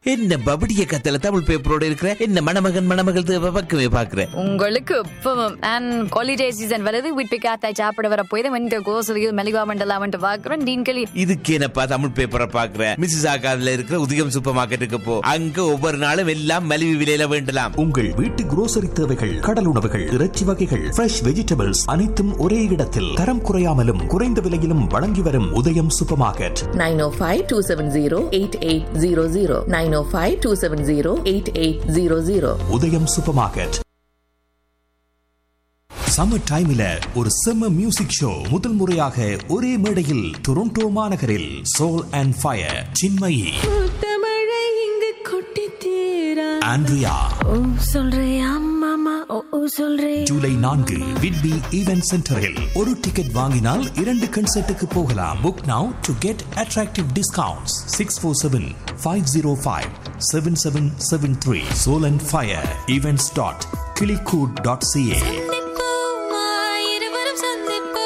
என்ன பபடிய கத்தல தமிழ் பேப்பரோட இருக்கிற என்ன மணமகன் மணமகள் தேவை பக்கமே பாக்குறேன் உங்களுக்கு இப்பவும் அண்ட் ஹாலிடே சீசன் வருது வீட்டு காத்தாய் சாப்பிட வர போய் வந்து கோசலியில் மெலிவா மண்டலா வந்து பாக்குறோம் நீங்களே இதுக்கு என்னப்பா தமிழ் பேப்பரை பாக்குறேன் மிஸ்ஸஸ் ஆகாதுல இருக்கிற உதயம் சூப்பர் மார்க்கெட்டுக்கு போ அங்க ஒவ்வொரு நாளும் எல்லாம் மலிவு விலையில வேண்டலாம் உங்கள் வீட்டு grocery தேவைகள் கடல் உணவுகள் இறைச்சி வகைகள் ஃப்ரெஷ் வெஜிடபிள்ஸ் அனைத்தும் ஒரே இடத்தில் தரம் குறையாமலும் குறைந்த விலையிலும் வழங்கி வரும் உதயம் சூப்பர் மார்க்கெட் 905-270-8800 905-270-8800 உதயம் சூப்பர் மார்க்கெட் சம்மர் டைம்ல ஒரு செம்ம மியூசிக் ஷோ முதல் முறையாக ஒரே மேடையில் டொரண்டோ மாநகரில் சோல் அண்ட் ஃபயர் சின்மயி தமிழை இங்கு கொட்டி தீரா ஆண்ட்ரியா ஓ சொல்றியா மாமா ஓ ஓ சொல்றே ஜூலை நான்கு விட்பி ஈவென்ட் சென்டரில் ஒரு டிக்கெட் வாங்கினால் இரண்டு கன்சர்ட்டுக்கு போகலாம் book now to get attractive discounts six four seven five zero five seven seven seven three soul and fire events dot கிளிகூட் டாட் சிஏ இருவரும் சந்திப்போம்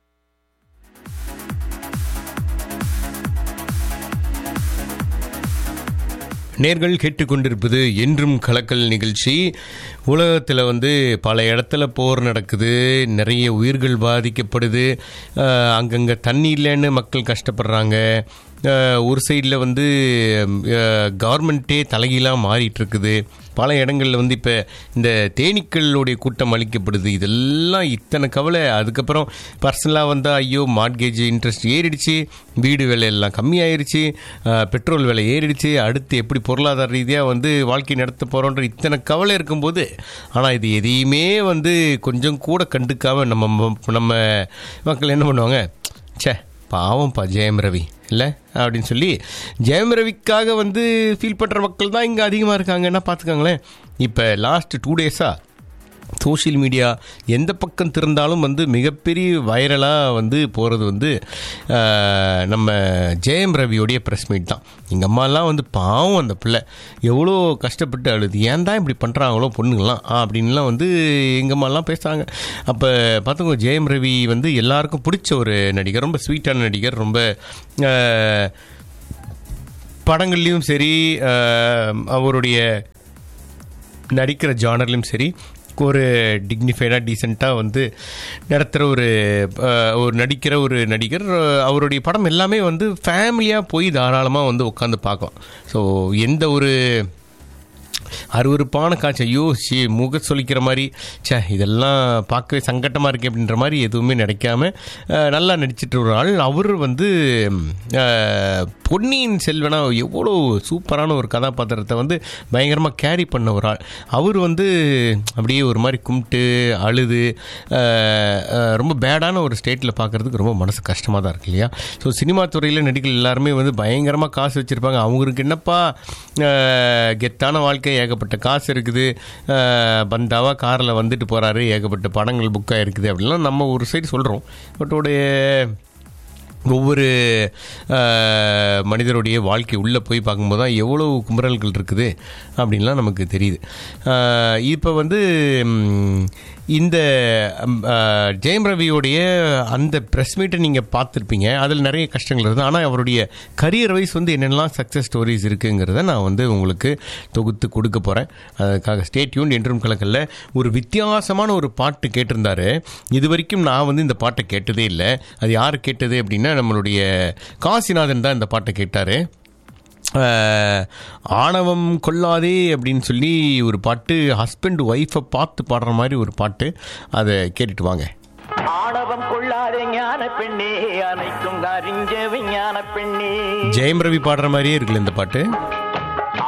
நேர்கள் கேட்டுக்கொண்டிருப்பது என்றும் கலக்கல் நிகழ்ச்சி உலகத்தில் வந்து பல இடத்துல போர் நடக்குது நிறைய உயிர்கள் பாதிக்கப்படுது அஹ், அங்கங்கே தண்ணி இல்லைன்னு மக்கள் கஷ்டப்படுறாங்க அஹ், ஒரு சைடில் வந்து கவர்மெண்ட்டே தலைகீழாக மாறிட்டு இருக்குது பல இடங்களில் வந்து இப்போ இந்த தேனீக்களுடைய கூட்டம் அளிக்கப்படுது இதெல்லாம் இத்தனை கவலை அதுக்கப்புறம் பர்சனலாக வந்தால் ஐயோ மார்கேஜ் இன்ட்ரெஸ்ட் ஏறிடுச்சு வீடு விலை எல்லாம் கம்மியாயிருச்சு அஹ், பெட்ரோல் விலை ஏறிடுச்சு அடுத்து எப்படி பொருளாதார ரீதியாக வந்து வாழ்க்கை நடத்த போகிறோன்ற இத்தனை கவலை இருக்கும்போது ஆனால் இது எதையுமே வந்து கொஞ்சம் கூட கண்டுக்காம நம்ம ம- நம்ம மக்கள் என்ன பண்ணுவாங்க ச்சே பாவம்ப்பா ஜெயம் ரவி இல்லை அப்படின்னு சொல்லி ஜெயம் ரவிக்காக வந்து ஃபீல் பண்ணுற மக்கள் தான் இங்கே அதிகமாக இருக்காங்கன்னா பார்த்துக்கோங்களேன் இப்போ லாஸ்ட் டூ டேஸாக சோஷியல் மீடியா எந்த பக்கம் திறந்தாலும் வந்து மிகப்பெரிய வைரலாக வந்து போகிறது வந்து ஆஹ், நம்ம ஜெயம் ரவியோடைய ப்ரெஸ் மீட் தான் எங்கள் அம்மாலாம் வந்து பாவம் அந்த பிள்ளை எவ்வளோ கஷ்டப்பட்டு அழுது ஏன் தான் இப்படி பண்ணுறாங்களோ பொண்ணுங்களாம் ஆ, அப்படின்லாம் வந்து எங்கள் அம்மாலாம் பேசுகிறாங்க அப்போ பார்த்துக்கோ ஜெயம் ரவி வந்து எல்லாருக்கும் பிடிச்ச ஒரு நடிகர் ரொம்ப ஸ்வீட்டான நடிகர் ரொம்ப ஆஹ், படங்கள்லேயும் சரி ஆஹ், அவருடைய நடிக்கிற ஜானர்லையும் சரி ஒரு டிக்னிஃபைடாக டீசெண்டாக வந்து நடத்துகிற ஒரு அஹ், ஒரு நடிக்கிற ஒரு நடிகர் அஹ், அவருடைய படம் எல்லாமே வந்து ஃபேமிலியாக போய் தாராளமாக வந்து உட்காந்து பார்க்கலாம் ஸோ எந்த ஒரு அருவருப்பான காட்சி ஐயோ சி முக சொல்லிக்கிற மாதிரி ச்சே இதெல்லாம் பார்க்கவே சங்கட்டமாக இருக்கு அப்படின்ற மாதிரி எதுவுமே நினைக்காம அஹ், நல்லா நடிச்சிட்டு ஒரு ஆள் அவர் வந்து அஹ், பொன்னியின் செல்வனா எவ்வளோ சூப்பரான ஒரு கதாபாத்திரத்தை வந்து பயங்கரமாக கேரி பண்ண ஒரு ஆள் அவர் வந்து அப்படியே ஒரு மாதிரி கும்பிட்டு அழுது அஹ், அஹ், ரொம்ப பேடான ஒரு ஸ்டேட்டில் பார்க்குறதுக்கு ரொம்ப மனசு கஷ்டமாக தான் இருக்கு இல்லையா ஸோ சினிமா துறையில் நடிகர்கள் எல்லாருமே வந்து பயங்கரமாக காசு வச்சுருப்பாங்க அவங்களுக்கு என்னப்பா அஹ், கெத்தான வாழ்க்கை ஏகப்பட்ட காசு இருக்குது அஹ், பந்தாவா காரில் வந்துட்டு போகிறாரு ஏகப்பட்ட படங்கள் புக் ஆகிருக்குது அப்படிலாம் நம்ம ஒரு சைடு சொல்கிறோம் பட் உடைய ஒவ்வொரு அஹ், மனிதருடைய வாழ்க்கை உள்ளே போய் பார்க்கும்போது தான் எவ்வளோ குமுறல்கள் இருக்குது அப்படின்லாம் நமக்கு தெரியுது இப்போ வந்து ம், இந்த ம், அஹ், ஜெயம் ரவியோடைய அந்த ப்ரெஸ் மீட்டை நீங்கள் பார்த்துருப்பீங்க அதில் நிறைய கஷ்டங்கள் இருக்குது ஆனால் அவருடைய கரியர் வைஸ் வந்து என்னென்னலாம் சக்ஸஸ் ஸ்டோரிஸ் இருக்குங்கிறத நான் வந்து உங்களுக்கு தொகுத்து கொடுக்க போகிறேன் அதுக்காக ஸ்டேட்யூன் என்றும் கலக்கல்ல ஒரு வித்தியாசமான ஒரு பாட்டு கேட்டிருந்தாரு இது வரைக்கும் நான் வந்து இந்த பாட்டை கேட்டதே இல்லை அது யார் கேட்டது அப்படின்னா நம்மளுடைய காசிநாதன் தான் இந்த பாட்டை கேட்டார் ஆணவம் கொள்ளாதே அப்படின்னு சொல்லி ஒரு பாட்டு ஹஸ்பண்ட் ஒய்ஃபை பார்த்து பாடுற மாதிரி ஒரு பாட்டு அதை கேட்டுட்டு வாங்க ஆணவம் கொள்ளாதே ஞான பெண்ணே அனைத்தும் அறிஞ்ச விஞ்ஞான பெண்ணே ஜெயம் ரவி பாடுற மாதிரியே இருக்குல்ல இந்த பாட்டு